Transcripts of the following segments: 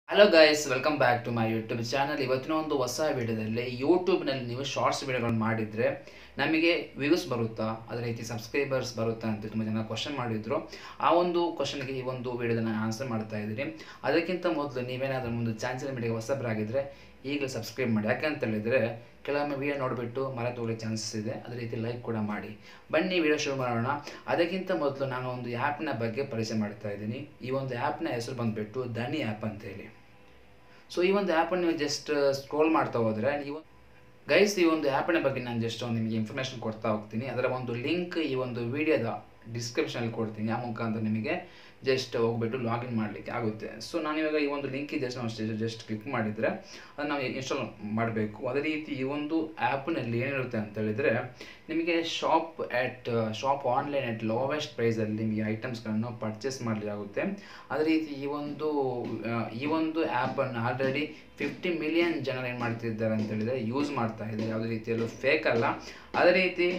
hello guys welcome back to my YouTube channel ಇವತ್ತಿನ ಒಂದು ಹೊಸ ವಿಡಿಯೋದಲ್ಲಿ ಯೂಟ್ಯೂಬ್ನಲ್ಲಿ ನೀವು ಶಾರ್ಟ್ಸ್ ವಿಡಿಯೋಗಳನ್ನು ಮಾಡಿದರೆ ನಮಗೆ ವ್ಯೂಸ್ ಬರುತ್ತಾ ಅದೇ ರೀತಿ ಸಬ್ಸ್ಕ್ರೈಬರ್ಸ್ ಬರುತ್ತಾ ಅಂತ ತುಂಬ ಜನ ಕ್ವಶನ್ ಮಾಡಿದ್ರು ಆ ಒಂದು ಕ್ವಶನ್ಗೆ ಈ ಒಂದು ವಿಡಿಯೋದ ನಾನು ಆನ್ಸರ್ ಮಾಡ್ತಾ ಇದ್ದೀನಿ ಅದಕ್ಕಿಂತ ಮೊದಲು ನೀವೇನಾದರೂ ಮುಂದೆ ಚಾನ್ಸಲ್ ಮೀಡಿಯಾಗೆ ಹೊಸಬರಾಗಿದ್ದರೆ ಈಗಲೇ ಸಬ್ಸ್ಕ್ರೈಬ್ ಮಾಡಿ ಯಾಕಂತ ಹೇಳಿದರೆ ಕೆಲವೊಮ್ಮೆ ವಿಡಿಯೋ ನೋಡಿಬಿಟ್ಟು ಮರೆತು ಹೋಗಲಿಕ್ಕೆ ಚಾನ್ಸಸ್ ಇದೆ ಅದೇ ರೀತಿ ಲೈಕ್ ಕೂಡ ಮಾಡಿ ಬನ್ನಿ ವಿಡಿಯೋ ಶುರು ಮಾಡೋಣ ಅದಕ್ಕಿಂತ ಮೊದಲು ನಾನು ಒಂದು ಆ್ಯಪ್ನ ಬಗ್ಗೆ ಪರಿಚಯ ಮಾಡ್ತಾ ಇದ್ದೀನಿ ಈ ಒಂದು ಆ್ಯಪ್ನ ಹೆಸರು ಬಂದುಬಿಟ್ಟು ದನಿ ಆ್ಯಪ್ ಅಂತೇಳಿ ಸೊ ಈ ಒಂದು ಆ್ಯಪನ್ನು ನೀವು ಜಸ್ಟ್ ಸ್ಕ್ರೋಲ್ ಮಾಡ್ತಾ ಹೋದರೆ ನೀವು ಗೈಸ್ ಈ ಒಂದು ಆ್ಯಪಿನ ಬಗ್ಗೆ ನಾನು ಜಸ್ಟ್ ಒಂದು ನಿಮಗೆ ಇನ್ಫಾರ್ಮೇಷನ್ ಕೊಡ್ತಾ ಹೋಗ್ತೀನಿ ಅದರ ಒಂದು ಲಿಂಕ್ ಈ ಒಂದು ವಿಡಿಯೋದ ಡಿಸ್ಕ್ರಿಪ್ಷನಲ್ಲಿ ಕೊಡ್ತೀನಿ ಆ ಮುಖಾಂತರ ನಿಮಗೆ ಜಸ್ಟ್ ಹೋಗ್ಬಿಟ್ಟು ಲಾಗಿನ್ ಮಾಡಲಿಕ್ಕೆ ಆಗುತ್ತೆ ಸೊ ನಾನು ಇವಾಗ ಈ ಒಂದು ಲಿಂಕ್ ಜಸ್ಟ್ ನಾವು ಜಸ್ಟ್ ಕ್ಲಿಕ್ ಮಾಡಿದರೆ ಅದನ್ನು ನಾವು ಇನ್ಸ್ಟಾಲ್ ಮಾಡಬೇಕು ಅದೇ ರೀತಿ ಈ ಒಂದು ಆ್ಯಪ್ನಲ್ಲಿ ಏನಿರುತ್ತೆ ಅಂತ ಹೇಳಿದರೆ ನಿಮಗೆ shop at shop online at lowest ಪ್ರೈಸಲ್ಲಿ ನಿಮಗೆ ಐಟಮ್ಸ್ಗಳನ್ನು ಪರ್ಚೇಸ್ ಮಾಡಲಿಕ್ಕಾಗುತ್ತೆ ಅದೇ ರೀತಿ ಈ ಒಂದು ಆ, ಈ ಒಂದು ಆ್ಯಪನ್ನು ಆಲ್ರೆಡಿ ಫಿಫ್ಟಿ ಮಿಲಿಯನ್ ಜನರು ಏನು ಮಾಡ್ತಿದ್ದಾರೆ ಅಂತ ಹೇಳಿದರೆ ಯೂಸ್ ಮಾಡ್ತಾ ಇದ್ದಾರೆ ಯಾವುದೇ ರೀತಿಯಲ್ಲೂ ಫೇಕ್ ಅಲ್ಲ ಅದೇ ರೀತಿ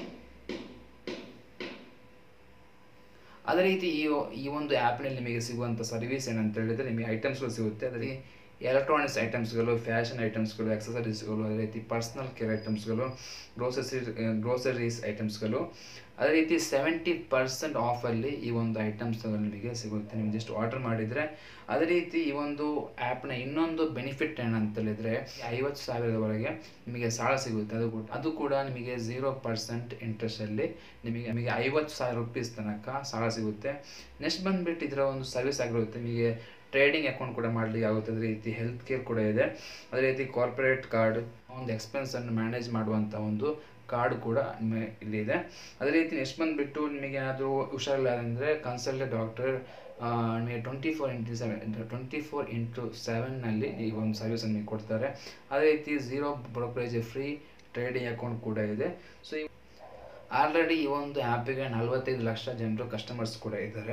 ಅದೇ ರೀತಿ ಈ ಈ ಒಂದು ಆ್ಯಪ್ನಲ್ಲಿ ನಿಮಗೆ ಸಿಗುವಂಥ ಸರ್ವಿಸ್ ಏನಂತ ಹೇಳಿದರೆ ನಿಮಗೆ ಐಟಮ್ಸ್ಗಳು ಸಿಗುತ್ತೆ ಅದರಲ್ಲಿ ಎಲೆಕ್ಟ್ರಾನಿಕ್ಸ್ ಐಟಮ್ಸ್ಗಳು ಫ್ಯಾಷನ್ ಐಟಮ್ಸ್ಗಳು ಎಕ್ಸಸರೀಸ್ಗಳು ಅದೇ ರೀತಿ ಪರ್ಸ್ನಲ್ ಕೇರ್ ಐಟಮ್ಸ್ಗಳು ಗ್ರೋಸರಿ ಗ್ರೋಸರೀಸ್ ಐಟಮ್ಸ್ಗಳು ಅದೇ ರೀತಿ ಸೆವೆಂಟಿ ಪರ್ಸೆಂಟ್ ಆಫಲ್ಲಿ ಈ ಒಂದು ಐಟಮ್ಸ್ಗಳು ನಿಮಗೆ ಸಿಗುತ್ತೆ ನೀವು ಜಸ್ಟ್ ಆರ್ಡರ್ ಮಾಡಿದರೆ ಅದೇ ರೀತಿ ಈ ಒಂದು ಆ್ಯಪ್ನ ಇನ್ನೊಂದು ಬೆನಿಫಿಟ್ ಏನಂತ ಹೇಳಿದರೆ ಐವತ್ತು ಸಾವಿರದವರೆಗೆ ನಿಮಗೆ ಸಾಲ ಸಿಗುತ್ತೆ ಅದು ಕೂಡ ಅದು ಕೂಡ ನಿಮಗೆ ಝೀರೋ ಪರ್ಸೆಂಟ್ ಇಂಟ್ರೆಸ್ಟಲ್ಲಿ ನಿಮಗೆ ನಿಮಗೆ ಐವತ್ತು ಸಾವಿರ ರುಪೀಸ್ ತನಕ ಸಾಲ ಸಿಗುತ್ತೆ ನೆಕ್ಸ್ಟ್ ಬಂದುಬಿಟ್ಟು ಇದರ ಒಂದು ಸರ್ವಿಸ್ ಆಗಿರುತ್ತೆ ನಿಮಗೆ ಟ್ರೇಡಿಂಗ್ ಅಕೌಂಟ್ ಕೂಡ ಮಾಡಲಿಕ್ಕೆ ಆಗುತ್ತೆ ಅದೇ ರೀತಿ ಹೆಲ್ತ್ ಕೇರ್ ಕೂಡ ಇದೆ ಅದೇ ರೀತಿ ಕಾರ್ಪೊರೇಟ್ ಕಾರ್ಡ್ ಒಂದು ಎಕ್ಸ್ಪೆನ್ಸನ್ನು ಮ್ಯಾನೇಜ್ ಮಾಡುವಂಥ ಒಂದು ಕಾರ್ಡ್ ಕೂಡ ನಿಮಗೆ ಇಲ್ಲಿ ಇದೆ ಅದೇ ರೀತಿ ನೆಕ್ಸ್ಟ್ ಬಂದುಬಿಟ್ಟು ನಿಮಗೆ ಏನಾದರೂ ಹುಷಾರಿಲ್ಲ ಅಂದರೆ ಕನ್ಸಲ್ಟ್ ಡಾಕ್ಟರ್ ನಿಮಗೆ twenty four into seven twenty four into ಸೆವೆನ್ನಲ್ಲಿ ಈ ಒಂದು ಸರ್ವಿಸ್ ನಿಮಗೆ ಕೊಡ್ತಾರೆ ಅದೇ ರೀತಿ zero brokerage free trading account ಕೂಡ ಇದೆ ಸೊ ಆಲ್ರೆಡಿ ಈ ಒಂದು ಆ್ಯಪಿಗೆ ನಲವತ್ತೈದು ಲಕ್ಷ ಜನರು ಕಸ್ಟಮರ್ಸ್ ಕೂಡ ಇದ್ದಾರೆ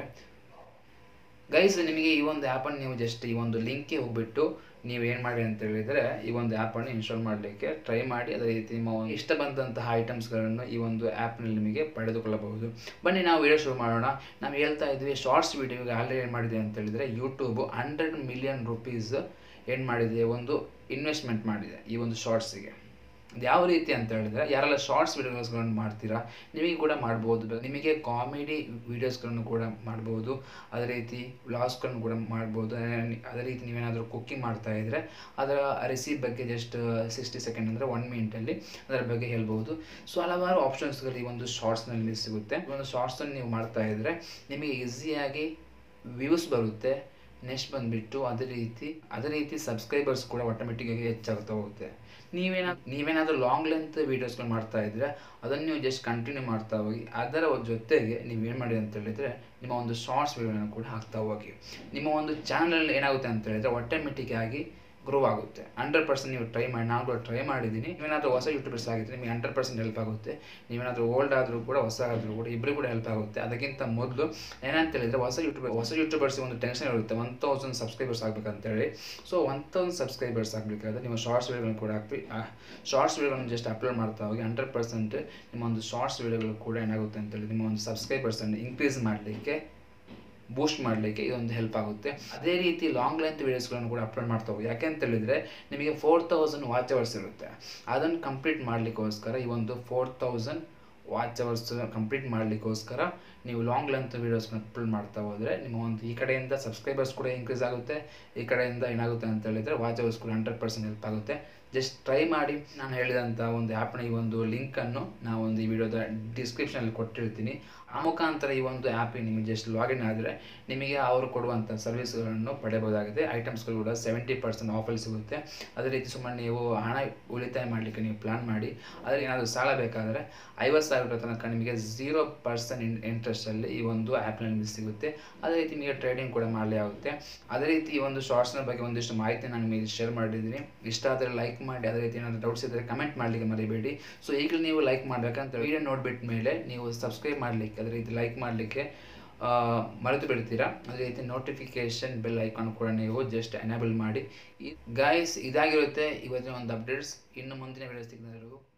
ಗೈಸ್ ನಿಮಗೆ ಈ ಒಂದು ಆ್ಯಪನ್ನು ನೀವು ಜಸ್ಟ್ ಈ ಒಂದು ಲಿಂಕ್ಗೆ ಹೋಗ್ಬಿಟ್ಟು ನೀವು ಏನು ಮಾಡಿ ಅಂತ ಹೇಳಿದರೆ ಈ ಒಂದು ಆ್ಯಪನ್ನು ಇನ್ಸ್ಟಾಲ್ ಮಾಡಲಿಕ್ಕೆ ಟ್ರೈ ಮಾಡಿ ಅದೇ ರೀತಿ ನಿಮ್ಮ ಒಂದು ಇಷ್ಟ ಬಂದಂತಹ ಐಟಮ್ಸ್ಗಳನ್ನು ಈ ಒಂದು ಆ್ಯಪ್ನಲ್ಲಿ ನಿಮಗೆ ಪಡೆದುಕೊಳ್ಳಬಹುದು ಬನ್ನಿ ನಾವು ವಿಡಿಯೋ ಶುರು ಮಾಡೋಣ ನಾವು ಹೇಳ್ತಾ ಇದ್ವಿ ಶಾರ್ಟ್ಸ್ ವಿಡಿಯೋಗೆ ಆಲ್ರೆಡಿ ಏನು ಮಾಡಿದೆ ಅಂತ ಹೇಳಿದರೆ ಯೂಟ್ಯೂಬು ಹಂಡ್ರೆಡ್ ಮಿಲಿಯನ್ ರುಪೀಸ್ ಏನು ಮಾಡಿದೆ ಒಂದು ಇನ್ವೆಸ್ಟ್ಮೆಂಟ್ ಮಾಡಿದೆ ಈ ಒಂದು ಶಾರ್ಟ್ಸಿಗೆ ಅದು ಯಾವ ರೀತಿ ಅಂತ ಹೇಳಿದ್ರೆ ಯಾರೆಲ್ಲ ಶಾರ್ಟ್ಸ್ ವಿಡಿಯೋಸ್ಗಳನ್ನು ಮಾಡ್ತೀರಾ ನಿಮಗೆ ಕೂಡ ಮಾಡ್ಬೋದು ನಿಮಗೆ ಕಾಮಿಡಿ ವೀಡಿಯೋಸ್ಗಳನ್ನು ಕೂಡ ಮಾಡ್ಬೋದು ಅದೇ ರೀತಿ ವ್ಲಾಗ್ಸ್ಗಳನ್ನು ಕೂಡ ಮಾಡ್ಬೋದು ಅದೇ- ಅದೇ ರೀತಿ ನೀವೇನಾದರೂ ಕುಕ್ಕಿಂಗ್ ಮಾಡ್ತಾ ಇದ್ದರೆ ಅದರ ರೆಸಿಪಿ ಬಗ್ಗೆ ಜಸ್ಟ್ ಸಿಕ್ಸ್ಟಿ ಸೆಕೆಂಡ್ ಅಂದರೆ ಒನ್ ಮಿನಿಟಲ್ಲಿ ಅದರ ಬಗ್ಗೆ ಹೇಳ್ಬೋದು ಸೊ ಹಲವಾರು ಆಪ್ಷನ್ಸ್ಗಳು ಈ ಒಂದು ಶಾರ್ಟ್ಸ್ನಲ್ಲಿ ನಿಮಗೆ ಸಿಗುತ್ತೆ ಈ ಒಂದು ಶಾರ್ಟ್ಸನ್ನು ನೀವು ಮಾಡ್ತಾ ಇದ್ದರೆ ನಿಮಗೆ ಈಸಿಯಾಗಿ ವ್ಯೂಸ್ ಬರುತ್ತೆ ನೆಕ್ಸ್ಟ್ ಬಂದುಬಿಟ್ಟು ಅದೇ ರೀತಿ ಅದೇ ರೀತಿ ಸಬ್ಸ್ಕ್ರೈಬರ್ಸ್ ಕೂಡ ಆಟೋಮೆಟಿಕ್ಕಾಗಿ ಹೆಚ್ಚಾಗ್ತಾ ಹೋಗುತ್ತೆ ನೀವೇನಾ ನೀವೇನಾದರೂ ಲಾಂಗ್ ಲೆಂತ್ ವೀಡಿಯೋಸ್ಗಳು ಮಾಡ್ತಾ ಇದ್ದರೆ ಅದನ್ನು ನೀವು ಜಸ್ಟ್ ಕಂಟಿನ್ಯೂ ಮಾಡ್ತಾ ಹೋಗಿ ಅದರ ಜೊತೆಗೆ ನೀವು ಏನು ಮಾಡಿ ಅಂತ ಹೇಳಿದರೆ ನಿಮ್ಮ ಒಂದು ಶಾರ್ಟ್ಸ್ ವೀಡಿಯೋನ ಕೂಡ ಹಾಕ್ತಾ ಹೋಗಿ ನಿಮ್ಮ ಒಂದು ಚಾನಲ್ ಏನಾಗುತ್ತೆ ಅಂತ ಹೇಳಿದರೆ ಆಟೋಮೆಟಿಕ್ ಆಗಿ ಗ್ರೋ ಆಗುತ್ತೆ ಹಂಡ್ರೆಡ್ ಪರ್ಸೆಂಟ್ ನೀವು ಟ್ರೈ ಮಾಡಿ ನಾನು ಕೂಡ ಟ್ರೈ ಮಾಡಿದ್ದೀನಿ ನೀವೇನಾದರೂ ಹೊಸ ಯೂಟ್ಯೂಬರ್ಸ್ ಆಗಿದ್ದರೆ ನಿಮಗೆ ಹಂಡ್ರೆಡ್ ಪರ್ಸೆಂಟ್ ಹೆಲ್ಪ್ ಆಗುತ್ತೆ ನೀವೇನಾದರೂ ಓಲ್ಡ್ ಆದರೂ ಕೂಡ ಹೊಸ ಆದರೂ ಕೂಡ ಇಬ್ಬರು ಕೂಡ ಹೆಲ್ಪ್ ಆಗುತ್ತೆ ಅದಕ್ಕಿಂತ ಮೊದಲು ಏನಂತ ಹೇಳಿದರೆ ಹೊಸ ಯೂಟ್ಯೂಬರ್ ಹೊಸ ಯೂಟ್ಯೂಬರ್ಸ್ ಒಂದು ಟೆನ್ಷನ್ ಇರುತ್ತೆ ಒನ್ ತೌಸಂಡ್ ಸಬ್ಸ್ಕ್ರೈಬರ್ಸ್ ಆಗಬೇಕಂತೇಳಿ ಸೊ ಒನ್ ತೌಸಂಡ್ ಸಬ್ಸ್ಕ್ರೈಬರ್ಸ್ ಆಗಬೇಕಾದ್ರೆ ನಿಮ್ಮ ಶಾರ್ಟ್ಸ್ ವೀಡಿಯೋಗಳನ್ನು ಕೂಡ ಹಾಕಿ ಶಾರ್ಟ್ಸ್ ವೀಡಿಯೋಗಳನ್ನು ಜಸ್ಟ್ ಅಪ್ಲೋಡ್ ಮಾಡ್ತಾ ಹೋಗಿ ಹಂಡ್ರೆಡ್ ಪರ್ಸೆಂಟ್ ನಿಮ್ಮ ಒಂದು ಶಾರ್ಟ್ಸ್ ವೀಡಿಯೋಗಳು ಕೂಡ ಏನಾಗುತ್ತೆ ಅಂತೇಳಿ ನಿಮ್ಮ ಒಂದು ಸಬ್ಸ್ಕ್ರೈಬರ್ಸನ್ನು ಇನ್ಕ್ರೀಸ್ ಮಾಡಲಿಕ್ಕೆ ಬೂಸ್ಟ್ ಮಾಡಲಿಕ್ಕೆ ಇದೊಂದು ಹೆಲ್ಪ್ ಆಗುತ್ತೆ ಅದೇ ರೀತಿ ಲಾಂಗ್ ಲೆಂತ್ ವೀಡಿಯೋಸ್ಗಳನ್ನು ಕೂಡ ಅಪ್ಲೋಡ್ ಮಾಡ್ತಾ ಹೋಗಿ ಯಾಕೆ ಅಂತ ಹೇಳಿದರೆ ನಿಮಗೆ ಫೋರ್ ತೌಸಂಡ್ ವಾಚ್ ಅವರ್ಸ್ ಇರುತ್ತೆ ಅದನ್ನು ಕಂಪ್ಲೀಟ್ ಮಾಡಲಿಕ್ಕೋಸ್ಕರ ಈ ಒಂದು four thousand watch hours complete ಮಾಡಲಿಕ್ಕೋಸ್ಕರ ನೀವು ಲಾಂಗ್ ಲೆಂತ್ ವೀಡಿಯೋಸ್ನ ಅಪ್ಲೋಡ್ ಮಾಡ್ತಾ ಹೋದರೆ ನಿಮ್ಮ ಒಂದು ಈ ಕಡೆಯಿಂದ ಸಬ್ಸ್ಕ್ರೈಬರ್ಸ್ ಕೂಡ ಇನ್ಕ್ರೀಸ್ ಆಗುತ್ತೆ ಈ ಕಡೆಯಿಂದ ಏನಾಗುತ್ತೆ ಅಂತ ಹೇಳಿದರೆ ವಾಚ್ ಅವರ್ಸ್ ಕೂಡ ಹಂಡ್ರೆಡ್ ಪರ್ಸೆಂಟ್ ಹೆಲ್ಪ್ ಆಗುತ್ತೆ ಜಸ್ಟ್ ಟ್ರೈ ಮಾಡಿ ನಾನು ಹೇಳಿದಂಥ ಒಂದು ಆ್ಯಪ್ನ ಈ ಒಂದು ಲಿಂಕನ್ನು ನಾವು ಒಂದು ಈ ವಿಡಿಯೋದ ಡಿಸ್ಕ್ರಿಪ್ಷನಲ್ಲಿ ಕೊಟ್ಟಿರ್ತೀನಿ ಆ ಮುಖಾಂತರ ಈ ಒಂದು ಆ್ಯಪಿಗೆ ನಿಮಗೆ ಜಸ್ಟ್ ಲಾಗಿನ್ ಆದರೆ ನಿಮಗೆ ಅವರು ಕೊಡುವಂಥ ಸರ್ವಿಸ್ಗಳನ್ನು ಪಡೆಯಬಹುದಾಗಿದೆ ಐಟಮ್ಸ್ಗಳು ಕೂಡ ಸೆವೆಂಟಿ ಪರ್ಸೆಂಟ್ ಆಫಲ್ಲಿ ಸಿಗುತ್ತೆ ಅದೇ ರೀತಿ ಸುಮ್ಮನೆ ನೀವು ಹಣ ಉಳಿತಾಯ ಮಾಡಲಿಕ್ಕೆ ನೀವು ಪ್ಲ್ಯಾನ್ ಮಾಡಿ ಅದ್ರ ಏನಾದರೂ ಸಾಲ ಬೇಕಾದರೆ ಐವತ್ತು ಸಾವಿರ ರೂಪಾಯಿ ತನಕ ನಿಮಗೆ ಝೀರೋ ಪರ್ಸೆಂಟ್ ಇನ್ ಇಂಟ್ರೆಸ್ಟಲ್ಲಿ ಈ ಒಂದು ಆ್ಯಪ್ನಲ್ಲಿ ನಿಮಗೆ ಸಿಗುತ್ತೆ ಅದೇ ರೀತಿ ನಿಮಗೆ ಟ್ರೇಡಿಂಗ್ ಕೂಡ ಮಾಡಲಿ ಆಗುತ್ತೆ ಅದೇ ರೀತಿ ಈ ಒಂದು ಶಾರ್ಟ್ಸ್ನ ಬಗ್ಗೆ ಒಂದಿಷ್ಟು ಮಾಹಿತಿ ನಾನು ನಿಮಗೆ ಶೇರ್ ಮಾಡಿದ್ದೀನಿ ಇಷ್ಟ ಆದರೆ ಲೈಕ್ ಮಾಡಿ ಅದೇ ರೀತಿ ಏನಾದರೂ ಡೌಟ್ಸ್ ಇದ್ದರೆ ಕಮೆಂಟ್ ಮಾಡಲಿಕ್ಕೆ ಮರಿಬೇಡಿ ಸೊ ಈಗಲೂ ನೀವು ಲೈಕ್ ಮಾಡಬೇಕಂತ ವಿಡಿಯೋ ನೋಡಿಬಿಟ್ಟ ಮೇಲೆ ನೀವು ಸಬ್ಸ್ಕ್ರೈಬ್ ಮಾಡಲಿಕ್ಕೆ ಅದೇ ರೀತಿ ಲೈಕ್ ಮಾಡಲಿಕ್ಕೆ ಮರೆತು ಬಿಡ್ತೀರಾ ಅದೇ ರೀತಿ ನೋಟಿಫಿಕೇಷನ್ ಬೆಲ್ ಐಕಾನ್ ಕೂಡ ನೀವು ಜಸ್ಟ್ ಎನೇಬಲ್ ಮಾಡಿ ಗಾಯ್ಸ್ ಇದಾಗಿರುತ್ತೆ ಇವತ್ತಿನ ಒಂದು ಅಪ್ಡೇಟ್ಸ್ ಇನ್ನು ಮುಂದಿನ ವಿಡಿಯೋ ಸಿಗ್ನವರೆಗೂ